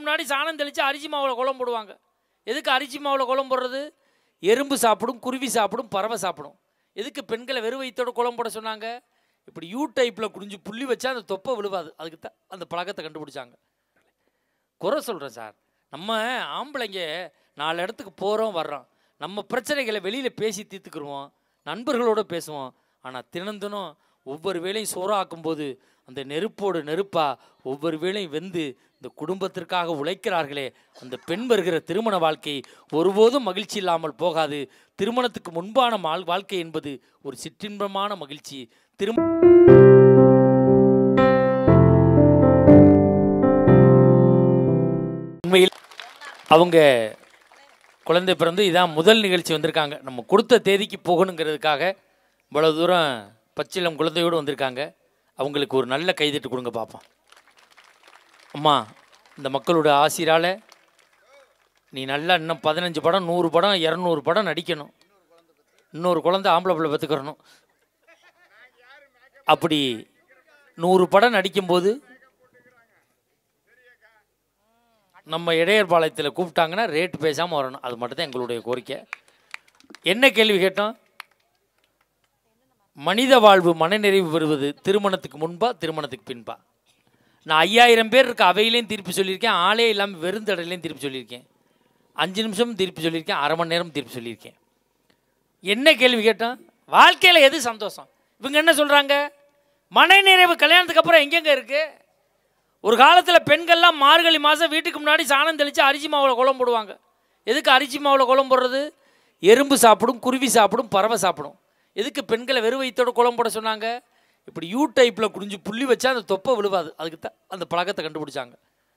முன்னாடி சாணம் தெளித்து அரிசி மாவில் குழம்பு போடுவாங்க எதுக்கு அரிசி மாவில் குழம்பு போடுறது எறும்பு சாப்பிடும் குருவி சாப்பிடும் பறவை சாப்பிடும் எதுக்கு பெண்களை வெறும் வயிற்றோட குழம்பு போட சொன்னாங்க இப்படி யூ டைப்பில் குடிஞ்சு புள்ளி வச்சா அந்த தொப்பை விழுவாது அதுக்கு தான் அந்த பழக்கத்தை கண்டுபிடிச்சாங்க குறை சொல்கிறேன் சார் நம்ம ஆம்பளைங்க நாலு இடத்துக்கு போகிறோம் வர்றோம் நம்ம பிரச்சனைகளை வெளியில் பேசி தீர்த்துக்குருவோம் நண்பர்களோட பேசுவோம் ஆனால் தினந்தினம் ஒவ்வொரு வேளையும் சோறாக்கும் போது அந்த நெருப்போடு நெருப்பா ஒவ்வொரு வேளையும் வெந்து இந்த குடும்பத்திற்காக உழைக்கிறார்களே அந்த பெண் வருகிற திருமண வாழ்க்கை ஒருபோதும் மகிழ்ச்சி இல்லாமல் போகாது திருமணத்துக்கு முன்பான மால் வாழ்க்கை என்பது ஒரு சிற்றின்பமான மகிழ்ச்சி திரும உண்மையில் அவங்க குழந்தை பிறந்து இதான் முதல் நிகழ்ச்சி வந்திருக்காங்க நம்ம கொடுத்த தேதிக்கு போகணுங்கிறதுக்காக இவ்வளோ தூரம் பச்சிலம் குழந்தையோடு வந்திருக்காங்க அவங்களுக்கு ஒரு நல்ல கைதட்டு கொடுங்க பார்ப்போம் அம்மா இந்த மக்களோட ஆசிரால் நீ நல்லா இன்னும் பதினஞ்சு படம் நூறு படம் இரநூறு படம் நடிக்கணும் இன்னொரு குழந்தை ஆம்பளை பிள்ளை பெற்றுக்கிறணும் அப்படி நூறு படம் நடிக்கும்போது நம்ம இடையர்பாளையத்தில் கூப்பிட்டாங்கன்னா ரேட் பேசாமல் வரணும் அது மட்டும் தான் எங்களுடைய கோரிக்கை என்ன கேள்வி கேட்டோம் மனித வாழ்வு மனநிறைவு பெறுவது திருமணத்துக்கு முன்பா திருமணத்துக்கு பின்பா நான் ஐயாயிரம் பேர் இருக்க அவையிலையும் திருப்பி சொல்லியிருக்கேன் ஆளே இல்லாமல் வெறுந்தடையிலையும் திருப்பி சொல்லியிருக்கேன் அஞ்சு நிமிஷம் திருப்பி சொல்லியிருக்கேன் அரை மணி நேரம் திருப்பி சொல்லியிருக்கேன் என்ன கேள்வி கேட்டோம் வாழ்க்கையில் எது சந்தோஷம் இவங்க என்ன சொல்கிறாங்க மனநிறைவு கல்யாணத்துக்கு அப்புறம் எங்கெங்க இருக்குது ஒரு காலத்தில் பெண்கள்லாம் மார்கழி மாதம் வீட்டுக்கு முன்னாடி சாணம் தெளித்து அரிசி மாவில் குழம்பு போடுவாங்க எதுக்கு அரிசி மாவில் குழம்பு போடுறது எறும்பு சாப்பிடும் குருவி சாப்பிடும் பறவை சாப்பிடும் எதுக்கு பெண்களை வெறும் வயிற்றோட குழம்பு போட சொன்னாங்க இப்படி யூ டைப்பில் குடிஞ்சு புள்ளி வச்சா அந்த தொப்பை விழுவாது அதுக்கு தான் அந்த பழக்கத்தை கண்டுபிடிச்சாங்க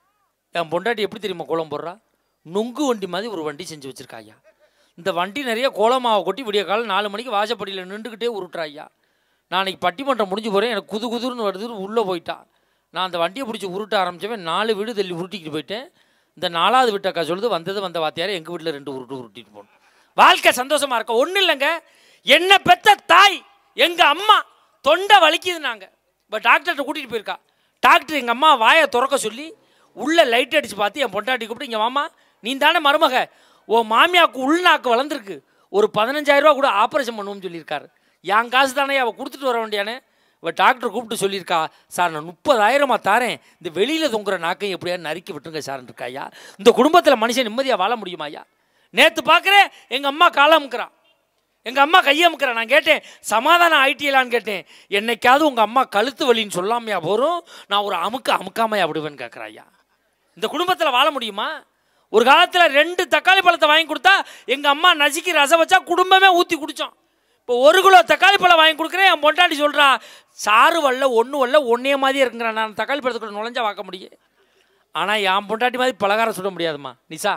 என் பொண்டாட்டி எப்படி தெரியுமா குழம்பு போடுறா நுங்கு வண்டி மாதிரி ஒரு வண்டி செஞ்சு வச்சிருக்கா ஐயா இந்த வண்டி நிறைய கோலமாவை கொட்டி விடிய காலம் நாலு மணிக்கு வாசப்படியில் நின்றுக்கிட்டே உருட்டுறா ஐயா நான் அன்றைக்கி பட்டிமன்றம் முடிஞ்சு போகிறேன் எனக்கு குது குதுன்னு வருது உள்ளே போயிட்டா நான் அந்த வண்டியை பிடிச்சி உருட்ட ஆரம்பிச்சவன் நாலு வீடு தள்ளி உருட்டிக்கிட்டு போயிட்டேன் இந்த நாலாவது வீட்டு அக்கா சொல்லுது வந்தது வந்த வாத்தியார் எங்கள் வீட்டில் ரெண்டு உருட்டு உருட்டிட்டு போகணும் வாழ்க்கை சந்தோஷமா இருக்க ஒன்றும் இல்லைங்க என்னை பெத்த தாய் எங்கள் அம்மா தொண்டை வலிக்குது நாங்கள் இப்போ டாக்டர்கிட்ட கூட்டிகிட்டு போயிருக்கா டாக்டர் எங்கள் அம்மா வாயை திறக்க சொல்லி உள்ளே லைட் அடித்து பார்த்து என் பொண்டாட்டி கூப்பிட்டு இங்கே மாமா நீ தானே மருமக ஓ மாமியாவுக்கு உள்நாக்கு வளர்ந்துருக்கு ஒரு பதினஞ்சாயிரரூவா கூட ஆப்ரேஷன் பண்ணுவோம்னு சொல்லியிருக்காரு என் காசு தானே அவள் கொடுத்துட்டு வர வேண்டியானே இவள் டாக்டர் கூப்பிட்டு சொல்லியிருக்கா சார் நான் முப்பதாயிரமா தாரேன் இந்த வெளியில் தொங்குற நாக்கையும் எப்படியா நறுக்கி விட்டுருங்க சார்ன்னு இருக்காயா இந்த குடும்பத்தில் மனுஷன் நிம்மதியாக வாழ முடியுமா ஐயா நேற்று பார்க்குறேன் எங்கள் அம்மா காலமுக்கிறான் எங்கள் அம்மா கையமுக்கிறா நான் கேட்டேன் சமாதானம் ஆயிட்டியலான்னு கேட்டேன் என்னைக்காவது உங்கள் அம்மா கழுத்து வலின்னு சொல்லாமையா போகிறோம் நான் ஒரு அமுக்க அமுக்காமையா விடுவேன்னு கேட்குறாயா இந்த குடும்பத்தில் வாழ முடியுமா ஒரு காலத்தில் ரெண்டு தக்காளி பழத்தை வாங்கி கொடுத்தா எங்கள் அம்மா நசுக்கி ரசம் வச்சா குடும்பமே ஊற்றி குடித்தோம் இப்போ ஒரு கிலோ தக்காளி பழம் வாங்கி கொடுக்குறேன் என் பொண்டாட்டி சொல்கிறா சாறு வரல ஒன்று வரல ஒன்றே மாதிரியே இருக்குங்கிறா நான் தக்காளி பழத்துக்குள்ள நுழைஞ்சா வாக்க முடியும் ஆனால் என் பொண்டாட்டி மாதிரி பலகாரம் சுட முடியாதும்மா நிசா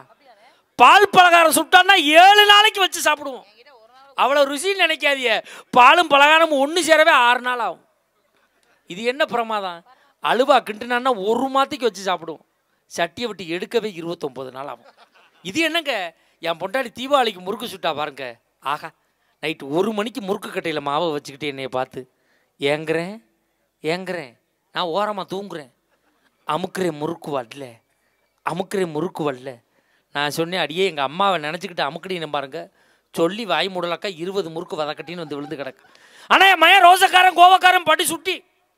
பால் பலகாரம் சுட்டான்னா ஏழு நாளைக்கு வச்சு சாப்பிடுவோம் அவ்வளோ ருசின்னு நினைக்காதீங்க பாலும் பலகாரமும் ஒன்று சேரவே ஆறு நாள் ஆகும் இது என்ன பிரமாதம் அலுவா கிண்டுனான்னா ஒரு மாதத்துக்கு வச்சு சாப்பிடுவோம் சட்டியை விட்டு எடுக்கவே இருபத்தொம்போது நாள் ஆகும் இது என்னங்க என் பொண்டாடி தீபாவளிக்கு முறுக்கு சுட்டா பாருங்க ஆஹா நைட்டு ஒரு மணிக்கு முறுக்கு கட்டையில் மாவை வச்சுக்கிட்டு என்னைய பார்த்து ஏங்குறேன் ஏங்குறேன் நான் ஓரமாக தூங்குறேன் அமுக்குறேன் முறுக்கு வரல அமுக்குறேன் முறுக்கு வரல நான் சொன்னேன் அடியே எங்கள் அம்மாவை நினச்சிக்கிட்டு அமுக்கடின்னு பாருங்க சொல்லி வாய் மூடலாக்கா இருபது முறுக்கு வதக்கட்டின்னு வந்து விழுந்து கிடக்கு ஆனால் என் மயன் ரோசக்காரன் கோவக்காரன் பட்டி சுட்டி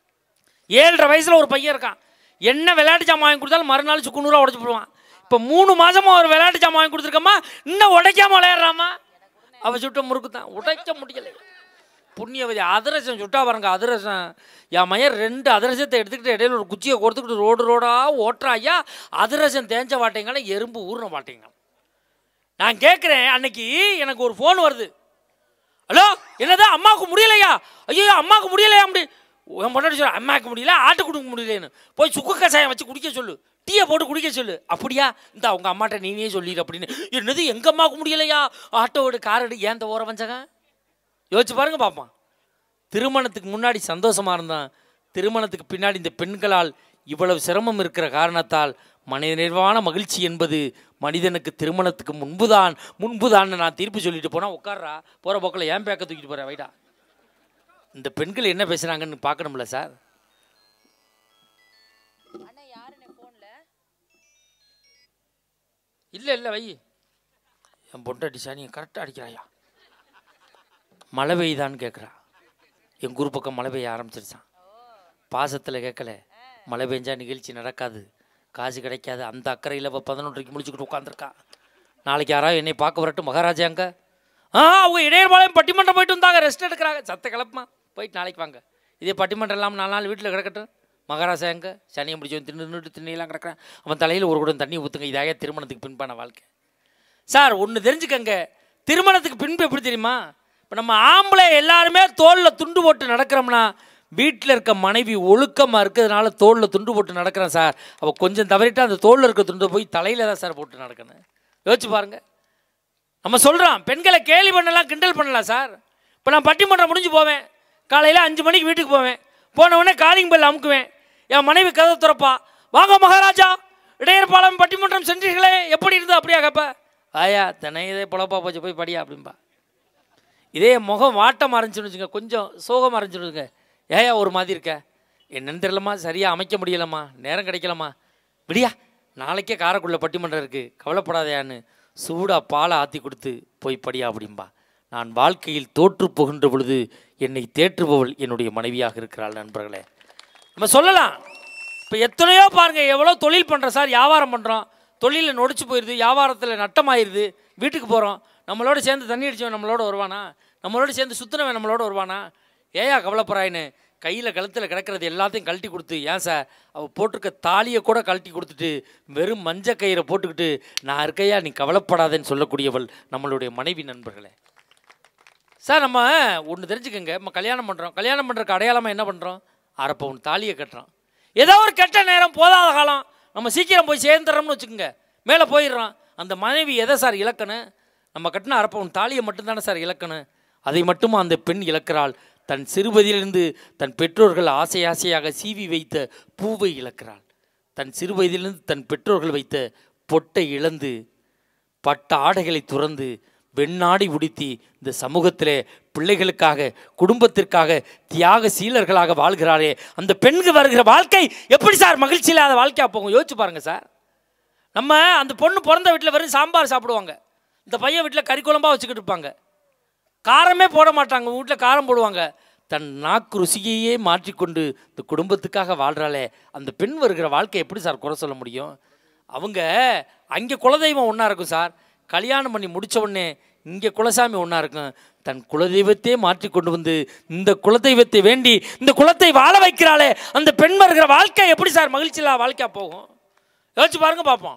ஏழரை வயசில் ஒரு பையன் இருக்கான் என்ன விளையாட்டு ஜாமான் வாங்கி கொடுத்தாலும் மறுநாள் சுக்குநூறாக உடச்சி போடுவான் இப்போ மூணு மாதமாக ஒரு விளையாட்டு ஜாமான் வாங்கி கொடுத்துருக்கம்மா இன்னும் உடைக்காம விளையாடுறாமா அவள் சுட்ட முறுக்கு தான் உடைக்க முடியலை புண்ணியவதி அதிரசம் சுட்டா பாருங்க அதிரசம் என் மயன் ரெண்டு அதிரசத்தை எடுத்துக்கிட்டு இடையில ஒரு குச்சியை கொடுத்துக்கிட்டு ரோடு ரோடாக ஓட்டுறா ஐயா அதிரசம் தேஞ்ச மாட்டேங்களா எறும்பு ஊறின மாட்டேங்க நான் கேட்குறேன் அன்னைக்கு எனக்கு ஒரு ஃபோன் வருது ஹலோ என்னதான் அம்மாவுக்கு முடியலையா ஐயோ அம்மாவுக்கு முடியலையா அப்படி என் பொண்டாட்டி சொல்ல அம்மாவுக்கு முடியல ஆட்டு கொடுக்க முடியலன்னு போய் சுக்கு கஷாயம் வச்சு குடிக்க சொல்லு டீயை போட்டு குடிக்க சொல்லு அப்படியா இந்த அவங்க அம்மாட்ட நீனே சொல்லிடு அப்படின்னு என்னது எங்கள் அம்மாவுக்கு முடியலையா ஆட்டோடு காரடு ஏன் இந்த ஓர வஞ்சங்க யோசிச்சு பாருங்க பார்ப்பான் திருமணத்துக்கு முன்னாடி சந்தோஷமா இருந்தான் திருமணத்துக்கு பின்னாடி இந்த பெண்களால் இவ்வளவு சிரமம் இருக்கிற காரணத்தால் மனநிறைவான மகிழ்ச்சி என்பது மனிதனுக்கு திருமணத்துக்கு முன்புதான் முன்புதான் நான் தீர்ப்பு சொல்லிட்டு போனால் உட்கார்றா போகிற போக்கில் ஏன் பேக்க தூக்கிட்டு போகிற வைடா இந்த பெண்கள் என்ன பேசுகிறாங்கன்னு பார்க்கணும்ல சார் அண்ணா யாருண்ணே ஃபோன்ல இல்லை இல்லை வை என் பொண்டாட்டி சாணியை கரெக்டாக அடிக்கிறாயா மழை பெய்யுதான்னு கேட்குறா எங்கள் ஊர் பக்கம் மழை பெய்ய ஆரம்பிச்சிருச்சான் பாசத்தில் கேட்கல மழை பெஞ்சா நிகழ்ச்சி நடக்காது காசு கிடைக்காது அந்த அக்கறையில் இப்போ பதினொன்றைக்கு முடிச்சுக்கிட்டு உட்காந்துருக்கா நாளைக்கு யாராவது என்னை பார்க்க வரட்டும் மகாராஜா அங்க ஆ அவங்க இடையர்பாளையம் பட்டிமன்றம் போயிட்டு வந்தாங்க ரெஸ்ட் எடுக்கிறாங்க சத்த கிளப்புமா போயிட்டு நாளைக்கு வாங்க இதே பட்டிமன்றம் இல்லாமல் நாலு நாள் வீட்டில் கிடக்கட்டும் மகாராஜா எங்க சனியை முடிச்சு தின்னு நின்றுட்டு திண்ணையெல்லாம் கிடக்குறேன் அவன் தலையில் ஒரு குடம் தண்ணி ஊற்றுங்க இதாக திருமணத்துக்கு பின்பான வாழ்க்கை சார் ஒன்று தெரிஞ்சுக்கங்க திருமணத்துக்கு பின்பு எப்படி தெரியுமா இப்போ நம்ம ஆம்பளை எல்லாருமே தோளில் துண்டு போட்டு நடக்கிறோம்னா வீட்டில் இருக்க மனைவி ஒழுக்கமாக இருக்கிறதுனால தோளில் துண்டு போட்டு நடக்கிறேன் சார் அவள் கொஞ்சம் தவறிட்டு அந்த தோளில் இருக்க துண்டை போய் தலையில் தான் சார் போட்டு நடக்கணும் யோசிச்சு பாருங்க நம்ம சொல்கிறோம் பெண்களை கேலி பண்ணலாம் கிண்டல் பண்ணலாம் சார் இப்போ நான் பட்டிமன்றம் முடிஞ்சு போவேன் காலையில் அஞ்சு மணிக்கு வீட்டுக்கு போவேன் போன உடனே காலிங் பெல் அமுக்குவேன் என் மனைவி கதை திறப்பா வாங்க மகாராஜா இடையர்பாலம் பட்டிமன்றம் சென்றீர்களே எப்படி இருந்தது அப்படியா கேப்ப ஆயா தினை இதே பொழப்பா போச்சு போய் படியா அப்படிம்பா இதே முகம் வாட்டம் ஆரம்பிச்சுன்னு வச்சுங்க கொஞ்சம் சோகம் ஆரம்பிச்சுன்னு வச்சுங்க ஏயா ஒரு மாதிரி இருக்க என்னன்னு தெரியலம்மா சரியாக அமைக்க முடியலம்மா நேரம் கிடைக்கலம்மா விடியா நாளைக்கே காரைக்குள்ள பட்டிமன்றம் இருக்குது கவலைப்படாதையான்னு சூடாக பாலை ஆற்றி கொடுத்து போய் படியா அப்படிம்பா நான் வாழ்க்கையில் தோற்று போகின்ற பொழுது என்னை தேற்றுபவள் என்னுடைய மனைவியாக இருக்கிறாள் நண்பர்களே நம்ம சொல்லலாம் இப்போ எத்தனையோ பாருங்கள் எவ்வளோ தொழில் பண்ணுறோம் சார் வியாபாரம் பண்ணுறோம் தொழிலில் நொடிச்சு போயிடுது வியாபாரத்தில் நட்டமாயிருது வீட்டுக்கு போகிறோம் நம்மளோட சேர்ந்து தண்ணி அடிச்சவன் நம்மளோட வருவானா நம்மளோட சேர்ந்து சுத்தினவன் நம்மளோட வருவானா ஏயா கவலைப்படுறாயின்னு கையில் கழுத்தில் கிடக்கிறது எல்லாத்தையும் கழட்டி கொடுத்து ஏன் சார் அவள் போட்டிருக்க தாலியை கூட கழட்டி கொடுத்துட்டு வெறும் மஞ்ச கயிறை போட்டுக்கிட்டு நான் இருக்கையா நீ கவலைப்படாதேன்னு சொல்லக்கூடியவள் நம்மளுடைய மனைவி நண்பர்களே சார் நம்ம ஒன்று தெரிஞ்சுக்கங்க நம்ம கல்யாணம் பண்ணுறோம் கல்யாணம் பண்ணுறக்கு அடையாளமாக என்ன பண்ணுறோம் அரை பவுன் தாலியை கட்டுறோம் ஏதோ ஒரு கெட்ட நேரம் போதாத காலம் நம்ம சீக்கிரம் போய் சேர்ந்துடுறோம்னு வச்சுக்கோங்க மேலே போயிடுறோம் அந்த மனைவி எதை சார் இழக்கணும் நம்ம கட்டின அரை பவுன் தாலியை மட்டும்தானே சார் இழக்கணும் அதை மட்டும் அந்த பெண் இழக்கிறாள் தன் சிறுவயதிலிருந்து தன் பெற்றோர்கள் ஆசை ஆசையாக சீவி வைத்த பூவை இழக்கிறாள் தன் சிறுவயதிலிருந்து தன் பெற்றோர்கள் வைத்த பொட்டை இழந்து பட்ட ஆடைகளை துறந்து வெண்ணாடி உடுத்தி இந்த சமூகத்திலே பிள்ளைகளுக்காக குடும்பத்திற்காக தியாக சீலர்களாக வாழ்கிறாரே அந்த பெண்கு வருகிற வாழ்க்கை எப்படி சார் மகிழ்ச்சி இல்லாத வாழ்க்கையா போகும் யோசிச்சு பாருங்க சார் நம்ம அந்த பொண்ணு பிறந்த வீட்டில் வெறும் சாம்பார் சாப்பிடுவாங்க இந்த பையன் வீட்டில் கறி குழம்பா வச்சுக்கிட்டு இருப்பாங்க காரமே போட மாட்டாங்க வீட்டில் காரம் போடுவாங்க தன் நாக்கு ருசியையே மாற்றிக்கொண்டு இந்த குடும்பத்துக்காக வாழ்கிறாளே அந்த பெண் வருகிற வாழ்க்கை எப்படி சார் குறை சொல்ல முடியும் அவங்க அங்கே குலதெய்வம் ஒன்றா இருக்கும் சார் கல்யாணம் பண்ணி முடிச்ச உடனே இங்கே குலசாமி ஒன்றா இருக்கும் தன் குலதெய்வத்தையே மாற்றி கொண்டு வந்து இந்த குலதெய்வத்தை வேண்டி இந்த குலத்தை வாழ வைக்கிறாளே அந்த பெண் வருகிற வாழ்க்கை எப்படி சார் மகிழ்ச்சி இல்லாத வாழ்க்கையா போகும் யோசிச்சு பாருங்க பார்ப்போம்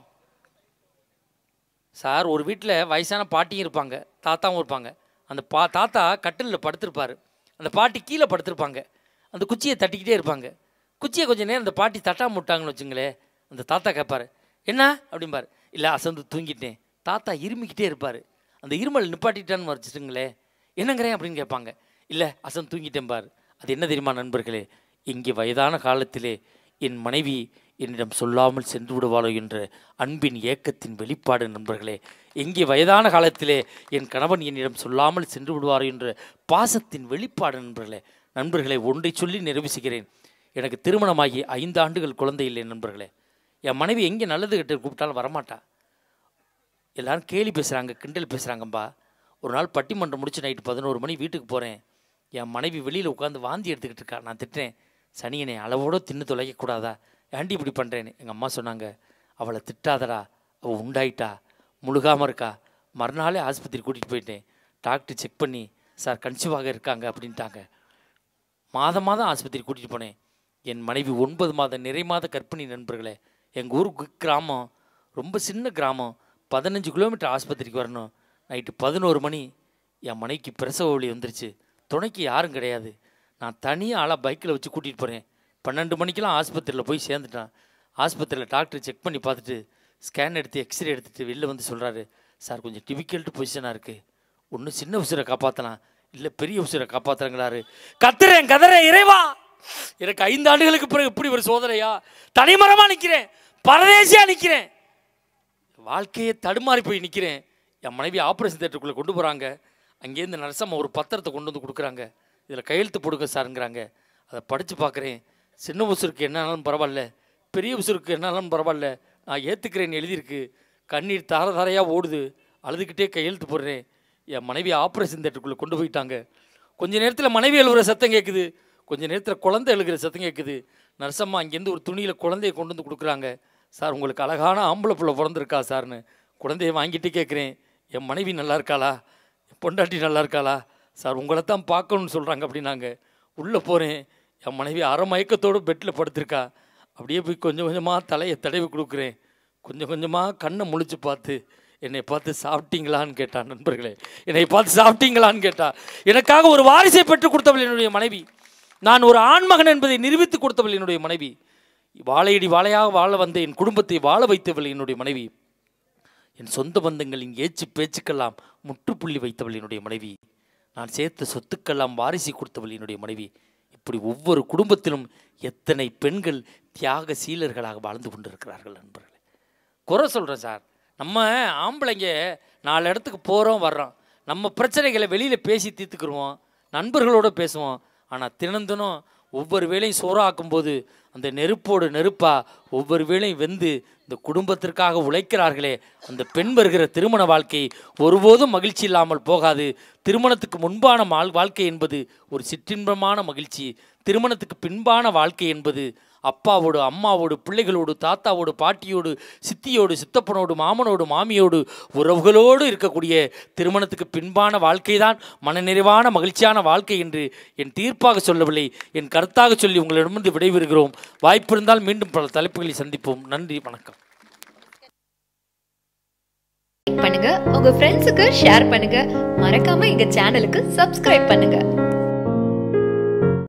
சார் ஒரு வீட்டில் வயசான பாட்டியும் இருப்பாங்க தாத்தாவும் இருப்பாங்க அந்த பா தாத்தா கட்டிலில் படுத்திருப்பார் அந்த பாட்டி கீழே படுத்திருப்பாங்க அந்த குச்சியை தட்டிக்கிட்டே இருப்பாங்க குச்சியை கொஞ்சம் நேரம் அந்த பாட்டி தட்டாம விட்டாங்கன்னு வச்சுங்களேன் அந்த தாத்தா கேட்பாரு என்ன அப்படிம்பாரு இல்லை அசந்து தூங்கிட்டேன் தாத்தா இருமிக்கிட்டே இருப்பார் அந்த இருமல் நிப்பாட்டிட்டான்னு வச்சுட்டுங்களே என்னங்கிறேன் அப்படின்னு கேட்பாங்க இல்லை அசந்து தூங்கிட்டேன் பாரு அது என்ன தெரியுமா நண்பர்களே இங்கே வயதான காலத்திலே என் மனைவி என்னிடம் சொல்லாமல் சென்று விடுவாளோ என்ற அன்பின் ஏக்கத்தின் வெளிப்பாடு நண்பர்களே எங்கே வயதான காலத்திலே என் கணவன் என்னிடம் சொல்லாமல் சென்று விடுவாரோ என்ற பாசத்தின் வெளிப்பாடு நண்பர்களே நண்பர்களே ஒன்றை சொல்லி நிறைவு செய்கிறேன் எனக்கு திருமணமாகி ஐந்து ஆண்டுகள் குழந்தை இல்லை நண்பர்களே என் மனைவி எங்கே நல்லது கிட்ட கூப்பிட்டாலும் வரமாட்டா எல்லாரும் கேலி பேசுகிறாங்க கிண்டல் பேசுகிறாங்கம்பா ஒரு நாள் பட்டிமன்றம் முடிச்சு நைட்டு பதினோரு மணி வீட்டுக்கு போகிறேன் என் மனைவி வெளியில் உட்காந்து வாந்தி எடுத்துக்கிட்டு இருக்கா நான் திட்டுறேன் சனியனை அளவோட தின்னு தொலைக்கக்கூடாதா ஏன்டி இப்படி பண்ணுறேன்னு எங்கள் அம்மா சொன்னாங்க அவளை திட்டாதடா அவள் உண்டாயிட்டா முழுகாமல் இருக்கா மறுநாளே ஆஸ்பத்திரி கூட்டிகிட்டு போயிட்டேன் டாக்டர் செக் பண்ணி சார் கன்சீவாக இருக்காங்க அப்படின்ட்டாங்க மாதம் மாதம் ஆஸ்பத்திரி கூட்டிகிட்டு போனேன் என் மனைவி ஒன்பது மாத நிறை மாத கர்ப்பிணி நண்பர்களே எங்கள் ஊர் கு- கிராமம் ரொம்ப சின்ன கிராமம் பதினஞ்சு கிலோமீட்டர் ஆஸ்பத்திரிக்கு வரணும் நைட்டு பதினோரு மணி என் மனைவிக்கு பிரசவ வலி வந்துருச்சு துணைக்கு யாரும் கிடையாது நான் தனியாக ஆளாக பைக்கில் வச்சு கூட்டிகிட்டு போகிறேன் பன்னெண்டு மணிக்கெல்லாம் ஆஸ்பத்திரியில் போய் சேர்ந்துட்டான் ஆஸ்பத்திரியில் டாக்டர் செக் பண்ணி பார்த்துட்டு ஸ்கேன் எடுத்து எக்ஸ்ரே எடுத்துட்டு வெளில வந்து சொல்கிறாரு சார் கொஞ்சம் டிபிக்கல்ட் பொசிஷனாக இருக்குது ஒன்று சின்ன உசுரை காப்பாற்றலாம் இல்லை பெரிய உசுரை காப்பாற்றுறாங்களாரு கத்துறேன் கதறேன் இறைவா எனக்கு ஐந்து ஆண்டுகளுக்கு பிறகு இப்படி ஒரு சோதனையா தனிமரமாக நிற்கிறேன் பரதேசியாக நிற்கிறேன் வாழ்க்கையே தடுமாறி போய் நிற்கிறேன் என் மனைவி ஆப்ரேஷன் தேட்டருக்குள்ளே கொண்டு போகிறாங்க அங்கேருந்து நரசம்மா ஒரு பத்திரத்தை கொண்டு வந்து கொடுக்குறாங்க இதில் கையெழுத்து போடுங்க சாருங்கிறாங்க அதை படித்து பார்க்குறேன் சின்ன உசுருக்கு என்ன ஆனாலும் பரவாயில்ல பெரிய உசுருக்கு என்ன ஆனாலும் பரவாயில்ல நான் ஏற்றுக்கிறேன்னு எழுதியிருக்கு கண்ணீர் தார தாரையாக ஓடுது அழுதுகிட்டே கையெழுத்து போடுறேன் என் மனைவி ஆப்ரேஷன் தேட்டருக்குள்ளே கொண்டு போயிட்டாங்க கொஞ்ச நேரத்தில் மனைவி எழுவுற சத்தம் கேட்குது கொஞ்ச நேரத்தில் குழந்தை எழுகிற சத்தம் கேட்குது நர்சம்மா அங்கேருந்து ஒரு துணியில் குழந்தைய கொண்டு வந்து கொடுக்குறாங்க சார் உங்களுக்கு அழகான ஆம்பளை புள்ள பிறந்திருக்கா சார்னு குழந்தைய வாங்கிட்டு கேட்குறேன் என் மனைவி நல்லா இருக்காளா என் பொண்டாட்டி நல்லா இருக்காளா சார் உங்களை தான் பார்க்கணும்னு சொல்கிறாங்க அப்படின்னாங்க உள்ளே போகிறேன் என் மனைவி அரை மயக்கத்தோடு பெட்டில் படுத்திருக்கா அப்படியே போய் கொஞ்சம் கொஞ்சமாக தலையை தடவி கொடுக்குறேன் கொஞ்சம் கொஞ்சமாக கண்ணை முழிச்சு பார்த்து என்னை பார்த்து சாப்பிட்டீங்களான்னு கேட்டான் நண்பர்களே என்னை பார்த்து சாப்பிட்டீங்களான்னு கேட்டா எனக்காக ஒரு வாரிசை பெற்றுக் கொடுத்தவள் என்னுடைய மனைவி நான் ஒரு ஆண்மகன் என்பதை நிரூபித்து கொடுத்தவள் என்னுடைய மனைவி வாழையடி வாழையாக வாழ வந்த என் குடும்பத்தை வாழ வைத்தவள் என்னுடைய மனைவி என் சொந்த பந்தங்களின் ஏச்சு பேச்சுக்கெல்லாம் முற்றுப்புள்ளி வைத்தவள் என்னுடைய மனைவி நான் சேர்த்த சொத்துக்கெல்லாம் வாரிசு கொடுத்தவள் என்னுடைய மனைவி இப்படி ஒவ்வொரு குடும்பத்திலும் எத்தனை பெண்கள் தியாக சீலர்களாக வாழ்ந்து கொண்டிருக்கிறார்கள் நண்பர்களே குறை சொல்கிறேன் சார் நம்ம ஆம்பளைங்க நாலு இடத்துக்கு போகிறோம் வர்றோம் நம்ம பிரச்சனைகளை வெளியில் பேசி தீர்த்துக்குருவோம் நண்பர்களோட பேசுவோம் ஆனால் தினம் தினம் ஒவ்வொரு வேளையும் சோறாக்கும் போது அந்த நெருப்போடு நெருப்பா ஒவ்வொரு வேளையும் வெந்து இந்த குடும்பத்திற்காக உழைக்கிறார்களே அந்த பெண் வருகிற திருமண வாழ்க்கை ஒருபோதும் மகிழ்ச்சி இல்லாமல் போகாது திருமணத்துக்கு முன்பான மால் வாழ்க்கை என்பது ஒரு சிற்றின்பமான மகிழ்ச்சி திருமணத்துக்கு பின்பான வாழ்க்கை என்பது அப்பாவோடு அம்மாவோடு பிள்ளைகளோடு தாத்தாவோடு பாட்டியோடு சித்தியோடு சித்தப்பனோடு மாமனோடு மாமியோடு உறவுகளோடு இருக்கக்கூடிய திருமணத்துக்கு பின்பான வாழ்க்கை தான் மனநிறைவான மகிழ்ச்சியான வாழ்க்கை என்று என் தீர்ப்பாக சொல்லவில்லை என் கருத்தாக சொல்லி உங்களிடமிருந்து விடைபெறுகிறோம் வாய்ப்பிருந்தால் மீண்டும் பல தலைப்புகளை சந்திப்போம் நன்றி வணக்கம் பண்ணுங்க உங்க ஃப்ரெண்ட்ஸுக்கு ஷேர் பண்ணுங்க மறக்காம எங்க சேனலுக்கு சப்ஸ்கிரைப் பண்ணுங்க